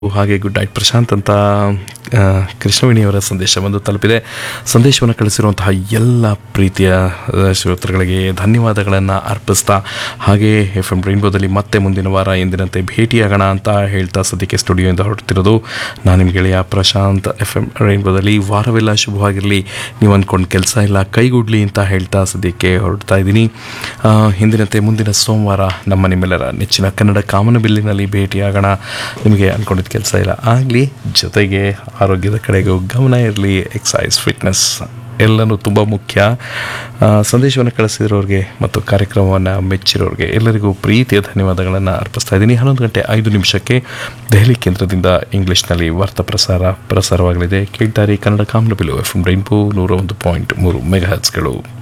ಹಾಗೆ good night Prashant ಅಂತ ಆ, ಕೃಷ್ಣವೇಣಿಯವರ ಸಂದೇಶ ಬಂದು ತಲುಪಿದೆ ಸಂದೇಶವನ್ನು ಕಳಿಸಿರುವಂತಹ ಎಲ್ಲ ಪ್ರೀತಿಯ ಆ, ಶ್ರೋತೃಗಳಿಗೆ ಧನ್ಯವಾದಗಳನ್ನು ಅರ್ಪಿಸ್ತಾ ಹಾಗೆ ಎಫ್ ಎಂ ರೈನ್ಬೋದಲ್ಲಿ ಮತ್ತೆ ಮುಂದಿನ ವಾರ ಎಂದಿನಂತೆ ಭೇಟಿಯಾಗೋಣ ಅಂತ ಹೇಳ್ತಾ ಸದ್ಯಕ್ಕೆ ಸ್ಟುಡಿಯೋಯಿಂದ ಹೊರಡ್ತಿರೋದು ನಾನು ನಿಮ್ಮ ಗೆಳೆಯ ಪ್ರಶಾಂತ್ ಎಫ್ ಎಂ ರೈನ್ಬೋದಲ್ಲಿ ವಾರವೆಲ್ಲ ಶುಭವಾಗಿರಲಿ ನೀವು ಅಂದ್ಕೊಂಡು ಕೆಲಸ ಇಲ್ಲ ಕೈಗೂಡ್ಲಿ ಅಂತ ಹೇಳ್ತಾ ಸದ್ಯಕ್ಕೆ ಹೊರಡ್ತಾ ಇದ್ದೀನಿ ಆ, ಹಿಂದಿನಂತೆ ಮುಂದಿನ ಸೋಮವಾರ ನಮ್ಮ ನಿಮ್ಮೆಲ್ಲರ ನೆಚ್ಚಿನ ಕನ್ನಡ ಕಾಮನಬಿಲ್ಲಿನಲ್ಲಿ ಭೇಟಿಯಾಗೋಣ ನಿಮಗೆ ಅಂದ್ಕೊಂಡಿದ್ದ ಕೆಲಸ ಇಲ್ಲ ಆಗಲಿ ಜೊತೆಗೆ ಆರೋಗ್ಯದ ಕಡೆಗೂ ಗಮನ ಇರಲಿ ಎಕ್ಸಸೈಸ್ ಫಿಟ್ನೆಸ್ ಎಲ್ಲನೂ ತುಂಬ ಮುಖ್ಯ ಆ, ಸಂದೇಶವನ್ನು ಕಳಿಸಿರೋರಿಗೆ ಮತ್ತು ಕಾರ್ಯಕ್ರಮವನ್ನು ಮೆಚ್ಚಿರೋರಿಗೆ ಎಲ್ಲರಿಗೂ ಪ್ರೀತಿಯ ಧನ್ಯವಾದಗಳನ್ನು ಅರ್ಪಿಸ್ತಾ ಇದ್ದೀನಿ ಹನ್ನೊಂದು ಗಂಟೆ ಐದು ನಿಮಿಷಕ್ಕೆ ದೆಹಲಿ ಕೇಂದ್ರದಿಂದ ಇಂಗ್ಲಿಷ್ನಲ್ಲಿ ವಾರ್ತಾ ಪ್ರಸಾರ ಪ್ರಸಾರವಾಗಲಿದೆ ಕೇಳ್ತಾರೆ Kannada Kamanabillu F M rainbow ನೂರ ಒಂದು ಪಾಯಿಂಟ್ ಮೂರು ಮೆಗಾ ಹರ್ಟ್ಸ್ಗಳು